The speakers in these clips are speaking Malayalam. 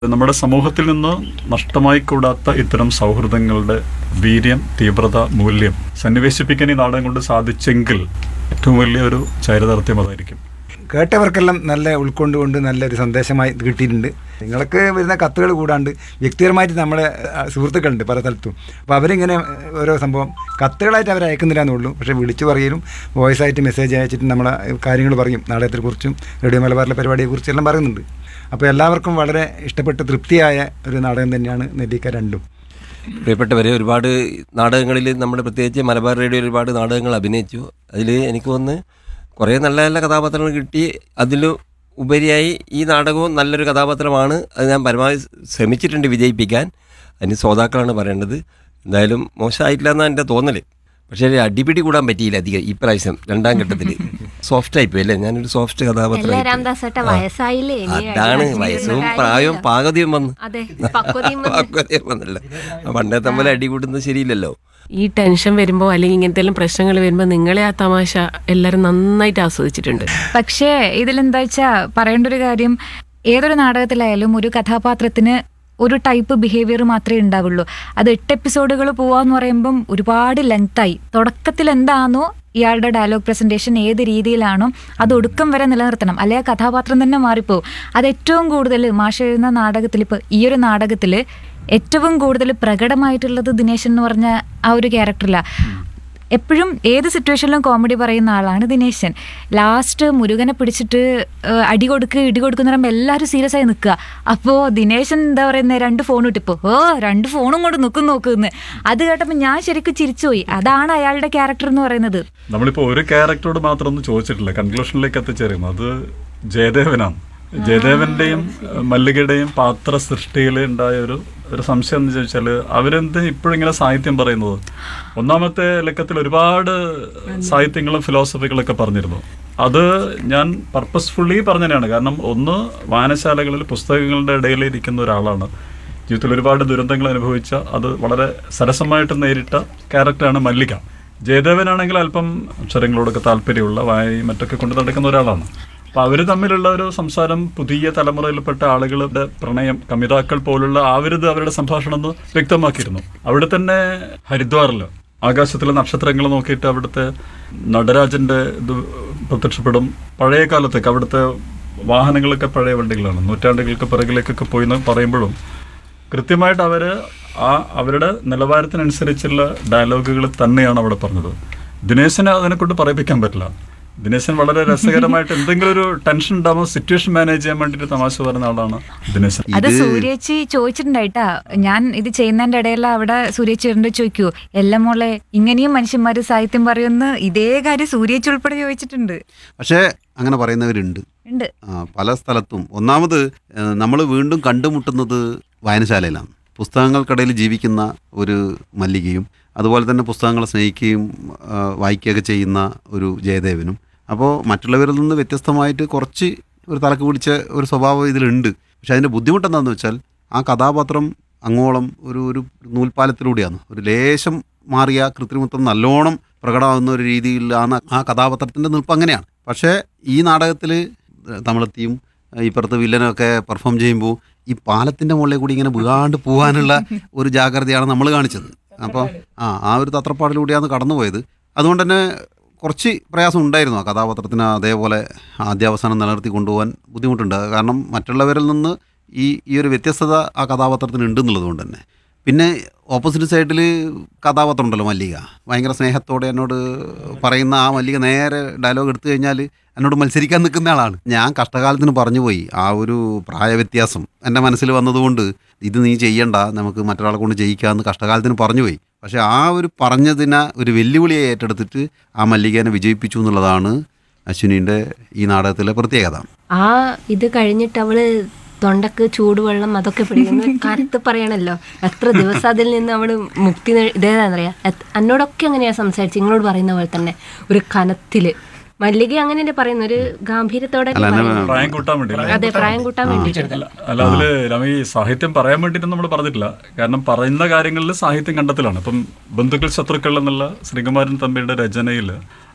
നമ്മുടെ സമൂഹത്തിൽ നിന്ന് നഷ്ടമായി കൂടാത്ത ഇത്തരം സൗഹൃദങ്ങളുടെ വീര്യം തീവ്രത മൂല്യം സന്നിവേശിപ്പിക്കാൻ ഈ നാടകം കൊണ്ട് സാധിച്ചെങ്കിൽ ഏറ്റവും വലിയ ഒരു ചരിതാർത്ഥ്യം അതായിരിക്കും കേട്ടവർക്കെല്ലാം നല്ല ഉൾക്കൊണ്ടുകൊണ്ട് നല്ലൊരു സന്ദേശമായി ഇത് കിട്ടിയിട്ടുണ്ട് നിങ്ങൾക്ക് വരുന്ന കത്തുകൾ കൂടാണ്ട് വ്യക്തിപരമായിട്ട് നമ്മളെ ആ, സുഹൃത്തുക്കളുണ്ട് പല സ്ഥലത്തും അപ്പോൾ അവരിങ്ങനെ ഏഹ്, ഓരോ സംഭവം കത്തുകളായിട്ട് അവർ അയക്കുന്നില്ല എന്നുള്ളൂ പക്ഷേ വിളിച്ചു പറയലും വോയിസ് ആയിട്ട് മെസ്സേജ് അയച്ചിട്ട് നമ്മളെ കാര്യങ്ങൾ പറയും നാടകത്തെക്കുറിച്ചും റേഡിയോ മലബാറിലെ പരിപാടിയെക്കുറിച്ചും എല്ലാം പറയുന്നുണ്ട് അപ്പോൾ എല്ലാവർക്കും വളരെ ഇഷ്ടപ്പെട്ട് തൃപ്തിയായ ഒരു നാടകം തന്നെയാണ് നെല്ലിക്ക രണ്ടും പ്രിയപ്പെട്ടവരെ ഒരുപാട് നാടകങ്ങളിൽ നമ്മുടെ പ്രത്യേകിച്ച് മലബാർ റേഡിയോ ഒരുപാട് നാടകങ്ങൾ അഭിനയിച്ചു അതിൽ എനിക്ക് തോന്നുന്നു കുറേ നല്ല നല്ല കഥാപാത്രങ്ങൾ കിട്ടി അതിലും ഉപരിയായി ഈ നാടകവും നല്ലൊരു കഥാപാത്രമാണ് അത് ഞാൻ പരമാവധി ശ്രമിച്ചിട്ടുണ്ട് വിജയിപ്പിക്കാൻ അതിന് ശ്രോതാക്കളാണ് പറയേണ്ടത് എന്തായാലും മോശമായിട്ടില്ല എന്നാണ് എൻ്റെ തോന്നൽ പക്ഷേ ഒരു അടിപിടി കൂടാൻ പറ്റിയില്ല അധികം ഈ പ്രാവശ്യം രണ്ടാം ഘട്ടത്തിൽ സോഫ്റ്റ് ആയിപ്പോയി അല്ലേ ഞാനൊരു സോഫ്റ്റ് എല്ലാ കഥാപാത്രം രാംദാസേട്ട വയസ്സായില്ലേ ഇനി അതാണ് അടി വയസ്സും കാര്യമില്ല. പ്രായവും പാകതയും വന്നു അതെ പക്വതയും വന്നു. പക്വതയും വന്നല്ലോ പണ്ടേ തമ്മിൽ അടി കൂടുന്നത് ശരിയില്ലല്ലോ ഈ ടെൻഷൻ വരുമ്പോൾ അല്ലെങ്കിൽ ഇങ്ങനത്തെ പ്രശ്നങ്ങൾ വരുമ്പോൾ നിങ്ങളെ ആ തമാശ എല്ലാവരും നന്നായിട്ട് ആസ്വദിച്ചിട്ടുണ്ട് പക്ഷേ ഇതിലെന്താ വെച്ചാൽ പറയേണ്ട ഒരു കാര്യം ഏതൊരു നാടകത്തിലായാലും ഒരു കഥാപാത്രത്തിന് ഒരു ടൈപ്പ് ബിഹേവിയർ മാത്രമേ ഉണ്ടാവുള്ളൂ അത് എട്ട് എപ്പിസോഡുകൾ പോവാന്ന് പറയുമ്പം ഒരുപാട് ലെങ്തായി തുടക്കത്തിൽ എന്താണോ ഇയാളുടെ ഡയലോഗ് പ്രസന്റേഷൻ ഏത് രീതിയിലാണോ അത് ഒടുക്കം വരെ നിലനിർത്തണം അല്ലെ ആ കഥാപാത്രം തന്നെ മാറിപ്പോവും അത് ഏറ്റവും കൂടുതൽ മാഷ എഴുതുന്ന നാടകത്തിൽ ഇപ്പോൾ ഈ ഒരു നാടകത്തിൽ ഏറ്റവും കൂടുതൽ പ്രകടമായിട്ടുള്ളത് ദിനേശൻ എന്ന് പറഞ്ഞ ആ ഒരു ക്യാരക്ടറിലാണ് എപ്പോഴും ഏത് സിറ്റുവേഷനിലും കോമഡി പറയുന്ന ആളാണ് ദിനേശൻ ലാസ്റ്റ് മുരുകനെ പിടിച്ചിട്ട് ഏഹ്, അടി കൊടുക്ക് ഇടി കൊടുക്കുന്ന പറയുമ്പോൾ എല്ലാവരും സീരിയസ് ആയി നിൽക്കുക അപ്പോൾ ദിനേശൻ എന്താ പറയുന്നത് രണ്ട് ഫോൺ ഇട്ടിപ്പോ ഓ രണ്ട് ഫോണും കൊണ്ട് നിൽക്കും നോക്കുന്നു അത് കേട്ടപ്പോൾ ഞാൻ ശരിക്കും ചിരിച്ചുപോയി അതാണ് അയാളുടെ ക്യാരക്ടർ എന്ന് പറയുന്നത് നമ്മളിപ്പോൾ ഒരു ക്യാരക്ടറോട് മാത്രം ഒന്നും ചോദിച്ചിട്ടില്ല കൺക്ലൂഷനിലേക്ക് എത്തിച്ചേരും അത് ജയദേവനാണ് ജയദേവന്റെയും ഏഹ്, മല്ലികയുടെയും പാത്ര സൃഷ്ടിയിൽ ഉണ്ടായ ഒരു ഒരു സംശയം എന്ന് ചോദിച്ചാൽ അവരെന്ത് ഇപ്പോഴിങ്ങനെ സാഹിത്യം പറയുന്നത് ഒന്നാമത്തെ ലക്കത്തിൽ ഒരുപാട് സാഹിത്യങ്ങളും ഫിലോസഫികളൊക്കെ പറഞ്ഞിരുന്നു അത് ഞാൻ പർപ്പസ്ഫുള്ളി പറഞ്ഞതാണ് കാരണം ഒന്ന് വായനശാലകളിൽ പുസ്തകങ്ങളുടെ ഇടയിൽ ഇരിക്കുന്ന ഒരാളാണ് ജീവിതത്തിൽ ഒരുപാട് ദുരന്തങ്ങൾ അനുഭവിച്ച അത് വളരെ സരസമായിട്ട് നേരിട്ട ക്യാരക്ടറാണ് മല്ലിക ജയദേവനാണെങ്കിൽ അല്പം അക്ഷരങ്ങളോടൊക്കെ താല്പര്യമുള്ള വായനയും മറ്റൊക്കെ കൊണ്ട് നടക്കുന്ന ഒരാളാണ് അപ്പൊ അവര് തമ്മിലുള്ള ഒരു സംസാരം പുതിയ തലമുറയിൽപ്പെട്ട ആളുകളുടെ പ്രണയം കമിതാക്കൾ പോലുള്ള ആവരുത് അവരുടെ സംഭാഷണം എന്ന് വ്യക്തമാക്കിയിരുന്നു അവിടെ തന്നെ ഹരിദ്വാറിൽ ആകാശത്തിലെ നക്ഷത്രങ്ങൾ നോക്കിയിട്ട് അവിടുത്തെ നടരാജന്റെ ഇത് പ്രത്യക്ഷപ്പെടും പഴയ കാലത്തേക്ക് അവിടുത്തെ വാഹനങ്ങളൊക്കെ പഴയ വണ്ടികളാണ് നൂറ്റാണ്ടുകൾക്ക് പിറകിലേക്കൊക്കെ പോയി എന്ന് പറയുമ്പോഴും കൃത്യമായിട്ട് അവർ ആ അവരുടെ നിലവാരത്തിനനുസരിച്ചുള്ള ഡയലോഗുകൾ തന്നെയാണ് അവിടെ പറഞ്ഞത് ദിനേശനെ അതിനെക്കൊണ്ട് പറയിപ്പിക്കാൻ പറ്റില്ല ദിനേശൻ വളരെ രസകരമായിട്ട് എന്തെങ്കിലും ഒരു ടെൻഷൻ ഉണ്ടാകുമ്പോൾ സിറ്റുവേഷൻ മാനേജ് ചെയ്യാൻ വേണ്ടിയിട്ട് തമാശ പറയുന്ന ആളാണ് ദിനേശൻ അത് സൂര്യേച്ചി ചോദിച്ചിട്ടുണ്ടായിട്ടാ ഞാൻ ഇത് ചെയ്യുന്നതിന്റെ ഇടയിൽ അവിടെ സൂര്യേച്ചി വരണ്ട് ചോദിക്കൂ എല്ലാം മോളെ ഇങ്ങനെയും മനുഷ്യന്മാര് സാഹിത്യം പറയുമെന്ന് ഇതേ കാര്യം സൂര്യേച്ചി ഉൾപ്പെടെ ചോദിച്ചിട്ടുണ്ട് പക്ഷേ അങ്ങനെ പറയുന്നവരുണ്ട് ഉണ്ട് ആ, പല സ്ഥലത്തും ഒന്നാമത് നമ്മൾ വീണ്ടും കണ്ടുമുട്ടുന്നത് വായനശാലയിലാണ് പുസ്തകങ്ങൾക്കിടയിൽ ജീവിക്കുന്ന ഒരു മല്ലികയും അതുപോലെ തന്നെ പുസ്തകങ്ങളെ സ്നേഹിക്കുകയും ആ, വായിക്കുകയൊക്കെ ചെയ്യുന്ന ഒരു ജയദേവനും അപ്പോൾ മറ്റുള്ളവരിൽ നിന്ന് വ്യത്യസ്തമായിട്ട് കുറച്ച് ഒരു തലക്ക് പിടിച്ച ഒരു സ്വഭാവം ഇതിലുണ്ട് പക്ഷെ അതിൻ്റെ ബുദ്ധിമുട്ട് എന്താണെന്ന് വെച്ചാൽ ആ കഥാപാത്രം അങ്ങോളം ഒരു ഒരു നൂൽപ്പാലത്തിലൂടെയാണ് ഒരു ലേശം മാറിയ കൃത്രിമത്വം നല്ലോണം പ്രകടമാകുന്ന ഒരു രീതിയിലാണ് ആ കഥാപാത്രത്തിൻ്റെ നിൽപ്പ് അങ്ങനെയാണ് പക്ഷേ ഈ നാടകത്തിൽ തമിഴത്തിയും ഇപ്പുറത്ത് വില്ലനൊക്കെ പെർഫോം ചെയ്യുമ്പോൾ ഈ പാലത്തിൻ്റെ മുകളിൽ കൂടി ഇങ്ങനെ വീഴാണ്ട് പോകാനുള്ള ഒരു ജാഗ്രതയാണ് നമ്മൾ കാണിച്ചത് അപ്പോൾ ആ ആ ഒരു തത്രപ്പാടിലൂടെയാണ് കടന്നുപോയത് അതുകൊണ്ട് തന്നെ കുറച്ച് പ്രയാസം ഉണ്ടായിരുന്നു ആ കഥാപാത്രത്തിന് അതേപോലെ ആദ്യാവസാനം നിലനിർത്തി കൊണ്ടുപോകാൻ ബുദ്ധിമുട്ടുണ്ട് കാരണം മറ്റുള്ളവരിൽ നിന്ന് ഈ ഈ ഒരു വ്യത്യസ്തത ആ കഥാപാത്രത്തിന് ഉണ്ടെന്നുള്ളത് കൊണ്ട് തന്നെ പിന്നെ ഓപ്പോസിറ്റ് സൈഡിൽ കഥാപാത്രം ഉണ്ടല്ലോ മല്ലിക ഭയങ്കര സ്നേഹത്തോടെ എന്നോട് പറയുന്ന ആ മല്ലിക നേരെ ഡയലോഗ് എടുത്തു കഴിഞ്ഞാൽ എന്നോട് മത്സരിക്കാൻ നിൽക്കുന്ന ആളാണ് ഞാൻ കഷ്ടകാലത്തിന് പറഞ്ഞു പോയി ആ ഒരു പ്രായവ്യത്യാസം എൻ്റെ മനസ്സിൽ വന്നതുകൊണ്ട് ഇത് നീ ചെയ്യണ്ട നമുക്ക് മറ്റൊരാളെ കൊണ്ട് ചെയ്യിക്കാമെന്ന് കഷ്ടകാലത്തിന് പറഞ്ഞു പോയി പക്ഷേ ആ ഒരു പറഞ്ഞതിനെ ഒരു വെല്ലുവിളിയെ ഏറ്റെടുത്തിട്ട് ആ മല്ലികേനെ വിജയിപ്പിച്ചു എന്നുള്ളതാണ് അശ്വിനീൻ്റെ ഈ നാടകത്തിലെ പ്രത്യേകത ആ ഇത് കഴിഞ്ഞിട്ട് അവള് തൊണ്ടക്ക് ചൂടുവെള്ളം അതൊക്കെ പിടിക്കുന്നു കരുത്ത് പറയണല്ലോ എത്ര ദിവസം അതിൽ നിന്ന് അവള് മുക്തി നേ- ഇതേതാന്നറിയാ എത്- എന്നോടൊക്കെ അങ്ങനെയാ സംസാരിച്ചു നിങ്ങളോട് പറയുന്ന പോലെ തന്നെ ഒരു കനത്തില് മല്ലിക അങ്ങനെ പറയുന്നു ഒരു ഗാംഭീര്യത്തോടെ പ്രായം കൂട്ടാൻ വേണ്ടി അല്ലേ? അതെ പ്രായം കൂട്ടാൻ വേണ്ടിട്ട് അല്ല അല്ല അതില് രമ ഈ സാഹിത്യം പറയാൻ വേണ്ടിയിട്ട് നമ്മൾ പറഞ്ഞിട്ടില്ല കാരണം പറയുന്ന കാര്യങ്ങളിൽ സാഹിത്യം കണ്ടെത്തലാണ് ഇപ്പം ബന്ധുക്കൾ ശത്രുക്കൾ എന്നുള്ള ശ്രീകുമാരൻ തമ്പിയുടെ രചനയിൽ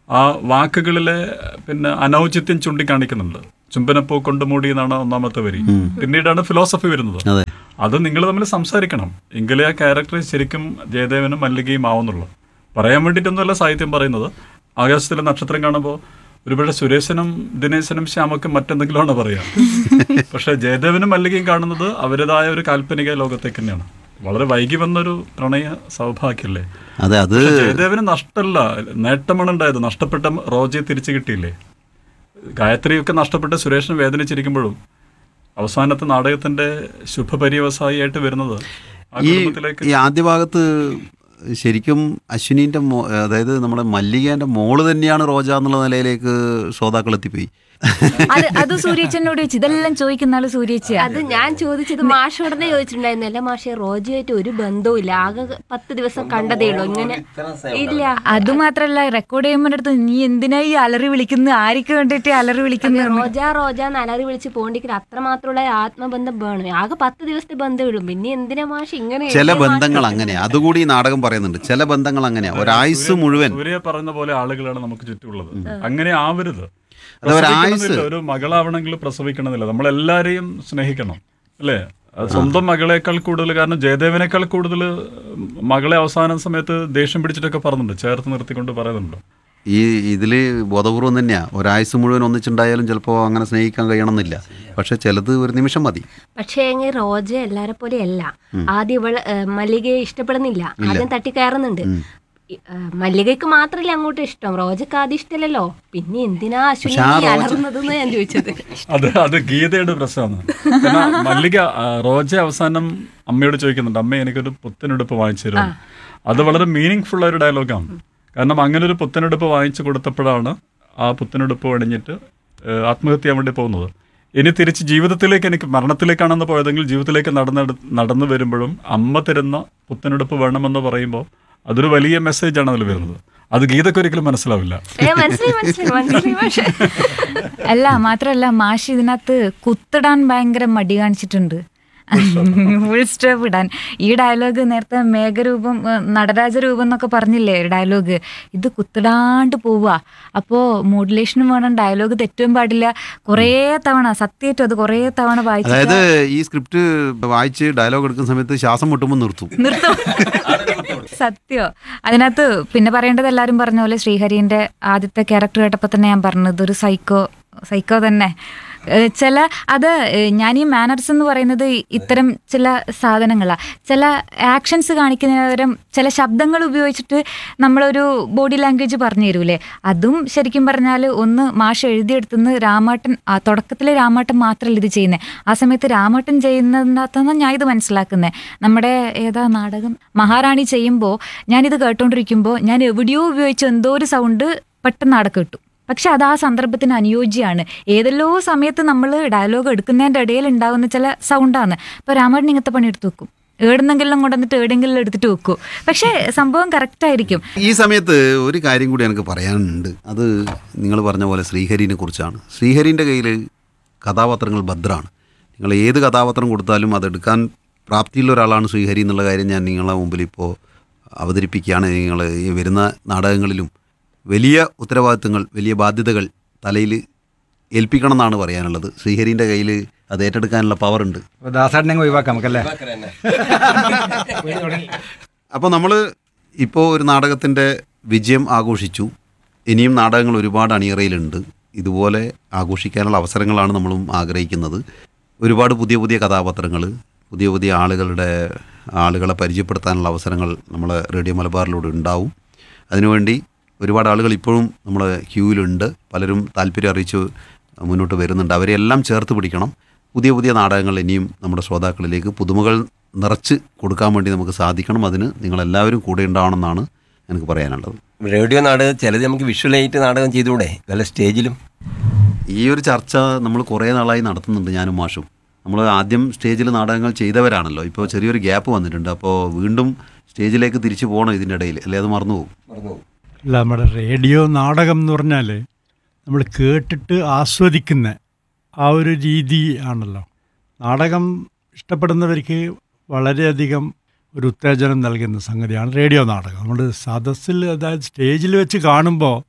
ആ വാക്കുകളിലെ പിന്നെ അനൗചിത്യം ചൂണ്ടിക്കാണിക്കുന്നുണ്ട് ചുംബനപ്പൂ കൊണ്ട് മൂടി എന്നാണ് ഒന്നാമത്തെ വരി പിന്നീടാണ് ഫിലോസഫി വരുന്നത് അതെ അത് നിങ്ങൾ തമ്മിൽ സംസാരിക്കണം എങ്കിലേ ആ ക്യാരക്ടർ ശരിക്കും ജയദേവനും മല്ലികയും ആവുന്നുള്ളൂ പറയാൻ വേണ്ടിയിട്ടൊന്നുമല്ല സാഹിത്യം പറയുന്നത് ആകാശത്തിലെ നക്ഷത്രം കാണുമ്പോൾ ഒരുപക്ഷെ സുരേശനും ദിനേശനും ശ്യാമക്കും മറ്റെന്തെങ്കിലുമാണ് പറയാ പക്ഷെ ജയദേവനും മല്ലികയും കാണുന്നത് അവരുടേതായ ഒരു കാൽപ്പനിക ലോകത്തേക്ക് തന്നെയാണ് വളരെ വൈകി വന്നൊരു പ്രണയ സൗഭാഗ്യല്ലേ അതെ അത് പക്ഷെ ജയദേവന് നഷ്ടമല്ല നേട്ടമാണ് ഉണ്ടായത് നഷ്ടപ്പെട്ട റോജയെ തിരിച്ചു കിട്ടിയില്ലേ ഗായത്രിയൊക്കെ നഷ്ടപ്പെട്ട് സുരേഷിന് വേദനിച്ചിരിക്കുമ്പോഴും അവസാനത്തെ നാടകത്തിന്റെ ശുഭപര്യവസായിയായിട്ട് വരുന്നത് ആ ഈ കുടുംബത്തിലേക്ക് ഈ ആദ്യ ഭാഗത്ത് ശരിക്കും അശ്വിനീൻ്റെ മോ അതായത് നമ്മുടെ മല്ലികേൻ്റെ മോള് തന്നെയാണ് റോജ എന്നുള്ള നിലയിലേക്ക് ശ്രോതാക്കൾ എത്തിപ്പോയി അത് അത് സൂര്യച്ചനോട് ചോദിച്ചു ഇതെല്ലാം ചോദിക്കുന്ന ആള് സൂര്യച്ചിയാ അത് ഞാൻ ചോദിച്ചത് മാഷോടനെ ചോദിച്ചിട്ടുണ്ടായിരുന്നു അല്ല മാഷെ റോജിയായിട്ട് ഒരു ബന്ധവും ഇല്ല ആകെ പത്ത് ദിവസം കണ്ടതേ ഉള്ളൂ ഇങ്ങനെ ഇല്ല അത് മാത്രല്ല റെക്കോർഡ് ചെയ്യുമ്പോൾ അടുത്ത് നീ എന്തിനാ ഈ അലറി വിളിക്കുന്നത് ആർക്ക് വേണ്ടിട്ട് അലറി വിളിക്കുന്നത് റോജ റോജ എന്ന് അലറി വിളിച്ച് പോണ്ടിക്കൽ അത്രമാത്രമുള്ള ആത്മബന്ധം വേണം ആകെ പത്ത് ദിവസത്തെ ബന്ധമേ ഉള്ളൂ പിന്നെ എന്തിനാ മാഷ് ഇങ്ങനെ ചില എഴുതിയ മാഷ് ബന്ധങ്ങൾ അങ്ങനെയാ അതുകൂടി ഈ നാടകം പറയുന്നുണ്ട് ചില ബന്ധങ്ങൾ അങ്ങനെയാ ഒരായുസ് മുഴുവൻ സൂര്യ പറയുന്ന പോലെ ആളുകളാണ് നമുക്ക് ചുറ്റുമുള്ളത് അങ്ങനെ ആവരുത് അത് ഒരായുസ്. പ്രസവിക്കണമെന്നില്ല. ഒരു മകളാവണമെങ്കിൽ പ്രസവിക്കണമെന്നില്ല നമ്മളെല്ലാരെയും സ്നേഹിക്കണം അല്ലേ അത് സ്വന്തം മകളെക്കാൾ കൂടുതൽ കാരണം ജയദേവനേക്കാൾ കൂടുതൽ മകളെ അവസാന സമയത്ത് ദേഷ്യം പിടിച്ചിട്ടൊക്കെ പറയുന്നുണ്ട് ചേർത്ത് നിർത്തിക്കൊണ്ട് പറയുന്നുണ്ട് ഈ ഇതിൽ ബോധപൂർവം തന്നെയാ ഒരായുസ് മുഴുവൻ ഒന്നിച്ചുണ്ടായാലും ചിലപ്പോൾ അങ്ങനെ സ്നേഹിക്കാൻ കഴിയണമെന്നില്ല പക്ഷെ ചിലത് ഒരു നിമിഷം മതി പക്ഷേ എങ്കിൽ റോജ എല്ലാരെ പോലെ അല്ല ആദ്യം ഇവള് ഏഹ്, മല്ലികയെ ഇഷ്ടപ്പെടുന്നില്ല ആദ്യം തട്ടിക്കയറുന്നുണ്ട് ഈ, ഏഹ്, മല്ലികയ്ക്ക് മാത്രമല്ല അങ്ങോട്ട് ഇഷ്ടം റോജക്ക് ആദ്യം ഇഷ്ടമല്ലല്ലോ പിന്നെ എന്തിനാ അശ്വിനി പക്ഷെ ആ നീ റോജ- അലർന്നതെന്ന് ഞാൻ ചോദിച്ചത് അത് അത് ഗീതയുടെ പ്രശ്നമാണ് കാരണം മല്ലിക ആ, റോജ അവസാനം അമ്മയോട് ചോദിക്കുന്നുണ്ട് അമ്മ എനിക്കൊരു പുത്തനെടുപ്പ് വാങ്ങിച്ചു തരുമോ അത് വളരെ മീനിങ് ഫുൾ ഒരു ഡയലോഗാണ് കാരണം അങ്ങനെ ഒരു പുത്തനെടുപ്പ് വാങ്ങിച്ചു കൊടുത്തപ്പോഴാണ് ആ പുത്തനെടുപ്പ് അണിഞ്ഞിട്ട് ഏഹ്, ആത്മഹത്യ ചെയ്യാൻ വേണ്ടി പോകുന്നത് ഇനി തിരിച്ച് ജീവിതത്തിലേക്ക് എനിക്ക് മരണത്തിലേക്കാണെന്ന് പോയതെങ്കിൽ ജീവിതത്തിലേക്ക് നടന്ന് നടന്നു വരുമ്പോഴും അമ്മ തരുന്ന പുത്തനെടുപ്പ് വേണമെന്ന് പറയുമ്പോൾ അതൊരു വലിയ മെസ്സേജാണ് അതിൽ വരുന്നത് അത് ഗീതയ്ക്ക് ഒരിക്കലും മനസ്സിലാവില്ല ഏ മനസ്സിലായി മനസ്സിലായി മനസ്സിലായി പക്ഷേ അല്ല മാത്രല്ല മാഷ് ഇതിനകത്ത് കുത്തിടാൻ ഭയങ്കര മടി കാണിച്ചിട്ടുണ്ട് ഫുൾ സ്റ്റോപ്പ് ഇടാൻ ഈ ഡയലോഗ് നേരത്തെ മേഘരൂപം ഏഹ്, നടരാജരൂപം എന്നൊക്കെ പറഞ്ഞില്ലേ ഡയലോഗ് ഇത് കുത്തിടാണ്ട് പോവുക അപ്പോൾ മോഡുലേഷനും വേണം ഡയലോഗ് തെറ്റും പാടില്ല കുറേ തവണ സത്യമായിട്ടും അത് കുറേ തവണ വായിച്ചു അതായത് ഈ സ്ക്രിപ്റ്റ് വായിച്ച് ഡയലോഗ് എടുക്കുന്ന സമയത്ത് ശ്വാസം മുട്ടുമ്പോൾ നിർത്തും നിർത്തും സത്യോ അതിനകത്ത് പിന്നെ പറയേണ്ടത് എല്ലാവരും പറഞ്ഞ പോലെ ശ്രീഹരിന്റെ ആദ്യത്തെ ക്യാരക്ടർ കേട്ടപ്പോൾ തന്നെ ഞാൻ പറഞ്ഞത് ഒരു സൈക്കോ സൈക്കോ തന്നെ ഏഹ് ചില അത് ഏഹ് ഞാൻ ഈ മാനർസ് എന്ന് പറയുന്നത് ഇത്തരം ചില സാധനങ്ങളാണ് ചില ആക്ഷൻസ് കാണിക്കുന്നവരും ചില ശബ്ദങ്ങൾ ഉപയോഗിച്ചിട്ട് നമ്മളൊരു ബോഡി ലാംഗ്വേജ് പറഞ്ഞു തരൂലേ അതും ശരിക്കും പറഞ്ഞാൽ ഒന്ന് മാഷ് എഴുതിയെടുത്തുനിന്ന് രാമാട്ടൻ ആ തുടക്കത്തിൽ രാമാട്ടൻ മാത്രമല്ല ഇത് ചെയ്യുന്നത് ആ സമയത്ത് രാമാട്ടൻ ചെയ്യുന്നതിനകത്താണ് ഞാൻ ഇത് മനസ്സിലാക്കുന്നത് നമ്മുടെ ഏതാ നാടകം മഹാറാണി ചെയ്യുമ്പോൾ ഞാനിത് കേട്ടോണ്ടിരിക്കുമ്പോൾ ഞാൻ എവിടെയോ ഉപയോഗിച്ച എന്തോ ഒരു സൗണ്ട് പെട്ടെന്ന് അവിടെ കേട്ടു പക്ഷെ അത് ആ സന്ദർഭത്തിന് അനുയോജ്യമാണ് ഏതെല്ലോ സമയത്ത് നമ്മൾ ഡയലോഗ് എടുക്കുന്നതിൻ്റെ ഇടയിൽ ഉണ്ടാകുന്ന ചില സൗണ്ടാണ് ഇപ്പോൾ രാമാട്ടൻ ഇങ്ങനത്തെ പണി എടുത്ത് വെക്കും ഏടുന്നെങ്കിലും കൊണ്ടുവന്നിട്ട് ഏടെങ്കിലും എടുത്തിട്ട് വെക്കും പക്ഷേ സംഭവം കറക്റ്റ് ആയിരിക്കും ഈ സമയത്ത് ഒരു കാര്യം കൂടി എനിക്ക് പറയാനുണ്ട് അത് നിങ്ങൾ പറഞ്ഞ പോലെ ശ്രീഹരിനെ കുറിച്ചാണ് ശ്രീഹരിൻ്റെ കയ്യിൽ കഥാപാത്രങ്ങൾ ഭദ്രാണ് നിങ്ങൾ ഏത് കഥാപാത്രം കൊടുത്താലും അതെടുക്കാൻ പ്രാപ്തിയുള്ള ഒരാളാണ് ശ്രീഹരി എന്നുള്ള കാര്യം ഞാൻ നിങ്ങളെ മുമ്പിൽ ഇപ്പോൾ അവതരിപ്പിക്കുകയാണ് നിങ്ങൾ ഈ വരുന്ന നാടകങ്ങളിലും വലിയ ഉത്തരവാദിത്തങ്ങൾ വലിയ ബാധ്യതകൾ തലയിൽ ഏൽപ്പിക്കണം എന്നാണ് പറയാനുള്ളത് ശ്രീഹരിൻ്റെ കയ്യിൽ അത് ഏറ്റെടുക്കാനുള്ള പവറുണ്ട് അപ്പോൾ ദാസാട്ടിനെ അങ്ങ് ഒഴിവാക്കാം നമുക്കല്ലേ അപ്പോൾ നമ്മൾ ഇപ്പോൾ ഒരു നാടകത്തിൻ്റെ വിജയം ആഘോഷിച്ചു ഇനിയും നാടകങ്ങൾ ഒരുപാട് അണിയറയിലുണ്ട് ഇതുപോലെ ആഘോഷിക്കാനുള്ള അവസരങ്ങളാണ് നമ്മളും ആഗ്രഹിക്കുന്നത് ഒരുപാട് പുതിയ പുതിയ കഥാപാത്രങ്ങൾ പുതിയ പുതിയ ആളുകളുടെ ആളുകളെ പരിചയപ്പെടുത്താനുള്ള അവസരങ്ങൾ നമ്മൾ റേഡിയോ മലബാറിലൂടെ ഉണ്ടാവും അതിനുവേണ്ടി ഒരുപാട് ആളുകൾ ഇപ്പോഴും നമ്മളെ ക്യൂവിലുണ്ട് പലരും താല്പര്യം അറിയിച്ച് മുന്നോട്ട് വരുന്നുണ്ട് അവരെല്ലാം ചേർത്ത് പിടിക്കണം പുതിയ പുതിയ നാടകങ്ങൾ ഇനിയും നമ്മുടെ ശ്രോതാക്കളിലേക്ക് പുതുമകൾ നിറച്ച് കൊടുക്കാൻ വേണ്ടി നമുക്ക് സാധിക്കണം അതിന് നിങ്ങളെല്ലാവരും കൂടെ ഉണ്ടാവണമെന്നാണ് എനിക്ക് പറയാനുള്ളത് റേഡിയോ നാടകം ചിലത് നമുക്ക് വിഷ്വലായിട്ട് നാടകം ചെയ്തുകൂടെ വല്ല സ്റ്റേജിലും ഈ ഒരു ചർച്ച നമ്മൾ കുറേ നാളായി നടത്തുന്നുണ്ട് ഞാനും മാഷും നമ്മൾ ആദ്യം സ്റ്റേജിൽ നാടകങ്ങൾ ചെയ്തവരാണല്ലോ ഇപ്പോൾ ചെറിയൊരു ഗ്യാപ്പ് വന്നിട്ടുണ്ട് അപ്പോൾ വീണ്ടും സ്റ്റേജിലേക്ക് തിരിച്ചു പോകണം ഇതിൻ്റെ ഇടയിൽ അല്ലെ അത് മറന്നു പോകും അല്ല നമ്മുടെ റേഡിയോ നാടകം എന്ന് പറഞ്ഞാൽ നമ്മൾ കേട്ടിട്ട് ആസ്വദിക്കുന്ന ആ ഒരു രീതി ആണല്ലോ നാടകം ഇഷ്ടപ്പെടുന്നവർക്ക് വളരെയധികം ഒരു ഉത്തേജനം നൽകുന്ന സംഗതിയാണ് റേഡിയോ നാടകം നമ്മൾ സദസ്സിൽ അതായത് സ്റ്റേജിൽ വെച്ച് കാണുമ്പോൾ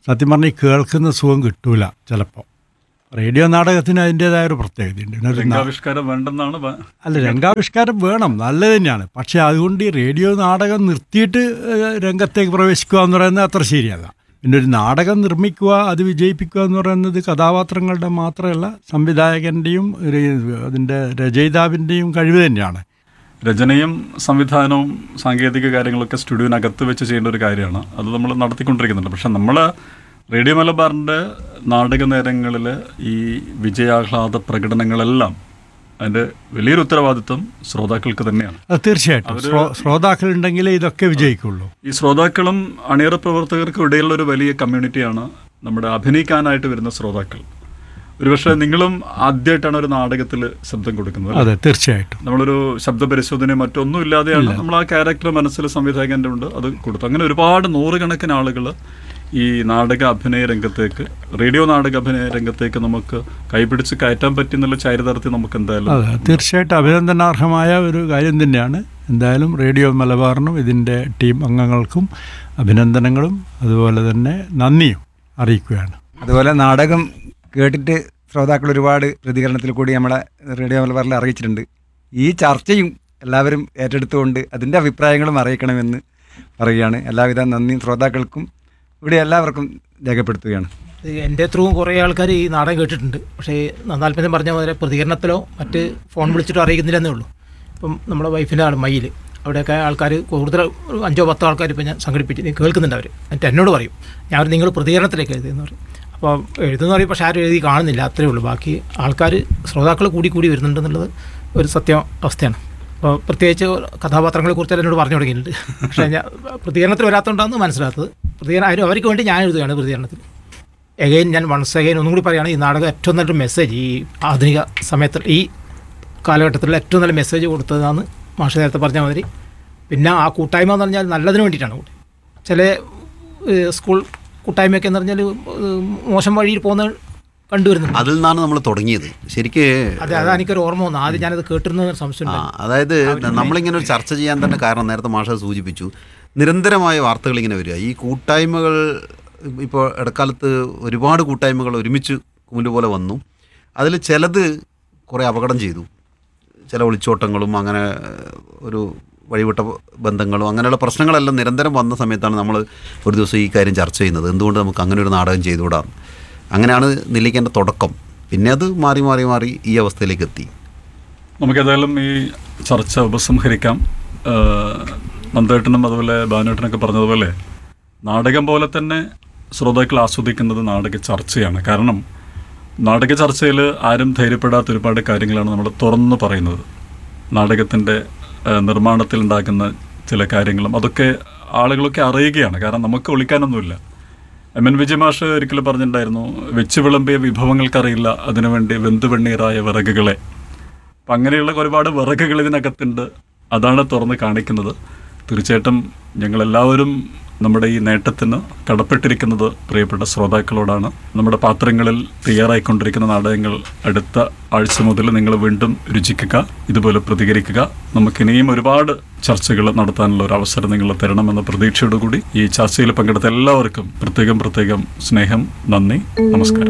സത്യം പറഞ്ഞാൽ ഈ കേൾക്കുന്ന സുഖം കിട്ടൂല ചിലപ്പോൾ റേഡിയോ നാടകത്തിന് അതിൻ്റെതായ ഒരു പ്രത്യേകതയുണ്ട് പിന്നെ ഒരു നാ- രംഗാവിഷ്കാരം വേണ്ടെന്നാണ് പ- അല്ല രംഗാവിഷ്കാരം വേണം നല്ലത് തന്നെയാണ് പക്ഷേ അതുകൊണ്ട് ഈ റേഡിയോ നാടകം നിർത്തിയിട്ട് ഏഹ്, രംഗത്തേക്ക് പ്രവേശിക്കുക എന്ന് പറയുന്നത് അത്ര ശരിയല്ല പിന്നെ ഒരു നാടകം നിർമ്മിക്കുക അത് വിജയിപ്പിക്കുക എന്ന് പറയുന്നത് കഥാപാത്രങ്ങളുടെ മാത്രമല്ല സംവിധായകൻ്റെയും ഒരു അതിൻ്റെ രചയിതാവിൻ്റെയും കഴിവ് തന്നെയാണ് രചനയും സംവിധാനവും സാങ്കേതിക കാര്യങ്ങളൊക്കെ സ്റ്റുഡിയോനകത്ത് വെച്ച് ചെയ്യേണ്ട ഒരു കാര്യമാണ് അത് നമ്മൾ നടത്തിക്കൊണ്ടിരിക്കുന്നുണ്ട് പക്ഷെ നമ്മൾ റേഡിയോ മലബാറിൻ്റെ നാടക നേരങ്ങളിൽ ഈ വിജയാഹ്ലാദ പ്രകടനങ്ങളെല്ലാം അതിൻ്റെ വലിയൊരു ഉത്തരവാദിത്വം ശ്രോതാക്കൾക്ക് തന്നെയാണ് അത് തീർച്ചയായിട്ടും ശ്രോ- ശ്രോതാക്കളുണ്ടെങ്കിലേ ഇതൊക്കെ വിജയിക്കുള്ളൂ ഈ ശ്രോതാക്കളും അണിയറ പ്രവർത്തകർക്കും ഇടയിലുള്ള ഒരു വലിയ കമ്മ്യൂണിറ്റിയാണ് നമ്മുടെ അഭിനയിക്കാനായിട്ട് വരുന്ന ശ്രോതാക്കൾ ഒരുപക്ഷെ നിങ്ങളും ആദ്യമായിട്ടാണ് ഒരു നാടകത്തിൽ ശബ്ദം കൊടുക്കുന്നത് അല്ലേ? അതെ തീർച്ചയായിട്ടും നമ്മളൊരു ശബ്ദ പരിശോധനയോ മറ്റൊന്നും ഇല്ലാതെയാണ് നമ്മൾ ആ ക്യാരക്ടർ മനസ്സിൽ സംവിധായകൻ്റെ ഉണ്ട് അത് കൊടുത്തു അങ്ങനെ ഒരുപാട് നൂറുകണക്കിന് ആളുകൾ ഈ നാടക അഭിനയ രംഗത്തേക്ക് റേഡിയോ നാടക അഭിനയ രംഗത്തേക്ക് നമുക്ക് കൈപിടിച്ച് കയറ്റാൻ പറ്റുന്നുള്ള ചാരിതാർത്ഥ്യം നമുക്ക് എന്തായാലും അതെ തീർച്ചയായിട്ടും അഭിനന്ദനാർഹമായ ഒരു കാര്യം തന്നെയാണ് എന്തായാലും റേഡിയോ മലബാറിനും ഇതിൻ്റെ ടീം അംഗങ്ങൾക്കും അഭിനന്ദനങ്ങളും അതുപോലെ തന്നെ നന്ദിയും അറിയിക്കുകയാണ് അതുപോലെ നാടകം കേട്ടിട്ട് ശ്രോതാക്കൾ ഒരുപാട് പ്രതികരണത്തിൽ കൂടി നമ്മളെ റേഡിയോ മലബാറിൽ അറിയിച്ചിട്ടുണ്ട് ഈ ചർച്ചയും എല്ലാവരും ഏറ്റെടുത്തുകൊണ്ട് അതിൻ്റെ അഭിപ്രായങ്ങളും അറിയിക്കണമെന്ന് പറയുകയാണ് എല്ലാവിധ നന്ദിയും ശ്രോതാക്കൾക്കും ഇവിടെ എല്ലാവർക്കും രേഖപ്പെടുത്തുകയാണ് എൻ്റെ ത്രൂവും കുറേ ആൾക്കാർ ഈ നാടകം കേട്ടിട്ടുണ്ട് പക്ഷേ നാൽപ്പതും പറഞ്ഞ പോലെ പ്രതികരണത്തിലോ മറ്റ് ഫോൺ വിളിച്ചിട്ടോ അറിയിക്കുന്നില്ലെന്നേ ഉള്ളൂ ഇപ്പം നമ്മുടെ വൈഫിൻ്റെ ആൾ മയിൽ അവിടെയൊക്കെ ആൾക്കാർ കൂടുതൽ ഒരു അഞ്ചോ പത്തോ ആൾക്കാർ ഇപ്പം ഞാൻ സംഘടിപ്പിച്ച് കേൾക്കുന്നുണ്ട് അവർ എന്നിട്ട് എന്നോട് പറയും ഞാൻ പറയും, നിങ്ങൾ പ്രതികരണത്തിലേക്ക് എഴുതിയെന്ന് പറയും അപ്പോൾ എഴുതുന്ന പറയും പക്ഷേ ആരും എഴുതി കാണുന്നില്ല അത്രേ ഉള്ളൂ ബാക്കി ആൾക്കാർ ശ്രോതാക്കൾ കൂടി കൂടി വരുന്നുണ്ടെന്നുള്ളത് ഒരു സത്യം അവസ്ഥയാണ് അപ്പോൾ പ്രത്യേകിച്ച് കഥാപാത്രങ്ങളെ കുറിച്ച് എന്നോട് പറഞ്ഞു തുടങ്ങിയിട്ടുണ്ട് പക്ഷേ ഞാൻ പ്രതികരണത്തിൽ വരാത്തതുകൊണ്ടാണ് മനസ്സിലാത്തത് പ്രതികരണം ആരും അവർക്ക് വേണ്ടി ഞാൻ എഴുതുകയാണ് പ്രതികരണത്തിൽ എഗൈൻ ഞാൻ വൺസ് എഗൈൻ ഒന്നും കൂടി പറയുകയാണ് ഈ നാടകം ഏറ്റവും നല്ലൊരു മെസ്സേജ് ഈ ആധുനിക സമയത്ത് ഈ കാലഘട്ടത്തിൽ ഏറ്റവും നല്ല മെസ്സേജ് കൊടുത്തതാണ് മാഷ് നേരത്തെ പറഞ്ഞ മാതിരി പിന്നെ ആ കൂട്ടായ്മ എന്ന് പറഞ്ഞാൽ നല്ലതിന് വേണ്ടിയിട്ടാണ് കൂടി ചില ഏഹ്, സ്കൂൾ കൂട്ടായ്മയൊക്കെ എന്ന് പറഞ്ഞാൽ ഏഹ്, മോശം വഴിയിൽ പോകുന്ന കണ്ടുവരുന്നുണ്ട് അതിൽ നിന്നാണ് നമ്മൾ തുടങ്ങിയത് ശരിക്ക് അതെ അതാ എനിക്കൊരു ഓർമ്മ വന്നു ആദ്യം ഞാനത് കേട്ടിരുന്ന സംശയം ആ, ഉണ്ടായിരുന്നു. അതായത് നമ്മളിങ്ങനെ ഒരു ചർച്ച ചെയ്യാൻ തന്നെ കാരണം നേരത്തെ മാഷ സൂചിപ്പിച്ചു നിരന്തരമായ വാർത്തകൾ ഇങ്ങനെ വരിക ഈ കൂട്ടായ്മകൾ ഇപ്പോൾ ഇടക്കാലത്ത് ഒരുപാട് കൂട്ടായ്മകൾ ഒരുമിച്ച് കുമില് പോലെ വന്നു അതിൽ ചിലത് കുറേ അപകടം ചെയ്തു ചില ഒളിച്ചോട്ടങ്ങളും അങ്ങനെ ഒരു വഴിവിട്ട ബന്ധങ്ങളും അങ്ങനെയുള്ള പ്രശ്നങ്ങളെല്ലാം നിരന്തരം വന്ന സമയത്താണ് നമ്മൾ ഒരു ദിവസം ഈ കാര്യം ചർച്ച ചെയ്യുന്നത് എന്തുകൊണ്ട് നമുക്ക് അങ്ങനെ ഒരു നാടകം ചെയ്തുകൂടാം അങ്ങനെയാണ് നെല്ലിക്കേണ്ട തുടക്കം പിന്നെ അത് മാറി മാറി മാറി ഈ അവസ്ഥയിലേക്ക് എത്തി നമുക്കേതായാലും ഈ ചർച്ച ഉപസംഹരിക്കാം ആഹ് നന്ദേട്ടനും അതുപോലെ ബാനുവേട്ടനൊക്കെ പറഞ്ഞതുപോലെ നാടകം പോലെ തന്നെ ശ്രോതാക്കൾ ആസ്വദിക്കുന്നത് നാടക ചർച്ചയാണ് കാരണം നാടക ചർച്ചയിൽ ആരും ധൈര്യപ്പെടാത്ത ഒരുപാട് കാര്യങ്ങളാണ് നമ്മൾ തുറന്നു പറയുന്നത് നാടകത്തിൻ്റെ ആഹ് നിർമ്മാണത്തിൽ ഉണ്ടാക്കുന്ന ചില കാര്യങ്ങളും അതൊക്കെ ആളുകളൊക്കെ അറിയുകയാണ് കാരണം നമുക്ക് ഒളിക്കാനൊന്നുമില്ല എം എൻ വിജയമാഷ് ഒരിക്കലും പറഞ്ഞിട്ടുണ്ടായിരുന്നു വെച്ച് വിളമ്പിയ വിഭവങ്ങൾക്കറിയില്ല അതിനുവേണ്ടി വെന്ത് വെണ്ണീറായ വിറകുകളെ അപ്പം അങ്ങനെയുള്ള ഒരുപാട് വിറകുകൾ ഇതിനകത്തുണ്ട് അതാണ് തുറന്ന് കാണിക്കുന്നത് തീർച്ചയായിട്ടും ഞങ്ങളെല്ലാവരും നമ്മുടെ ഈ നേട്ടത്തിന് കടപ്പെട്ടിരിക്കുന്നത് പ്രിയപ്പെട്ട ശ്രോതാക്കളോടാണ് നമ്മുടെ പാത്രങ്ങളിൽ തയ്യാറായിക്കൊണ്ടിരിക്കുന്ന നാടകങ്ങൾ അടുത്ത ആഴ്ച മുതൽ നിങ്ങൾ വീണ്ടും രുചിക്കുക ഇതുപോലെ പ്രതികരിക്കുക നമുക്കിനിയും ഒരുപാട് ചർച്ചകൾ നടത്താനുള്ള ഒരു അവസരം നിങ്ങൾ തരണമെന്ന പ്രതീക്ഷയോടുകൂടി ഈ ചർച്ചയിൽ പങ്കെടുത്ത എല്ലാവർക്കും പ്രത്യേകം പ്രത്യേകം സ്നേഹം നന്ദി നമസ്കാരം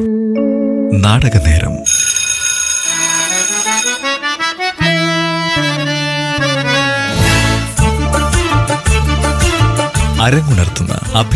നാടകനേരം അരങ്ങുണർത്തുന്ന അഭി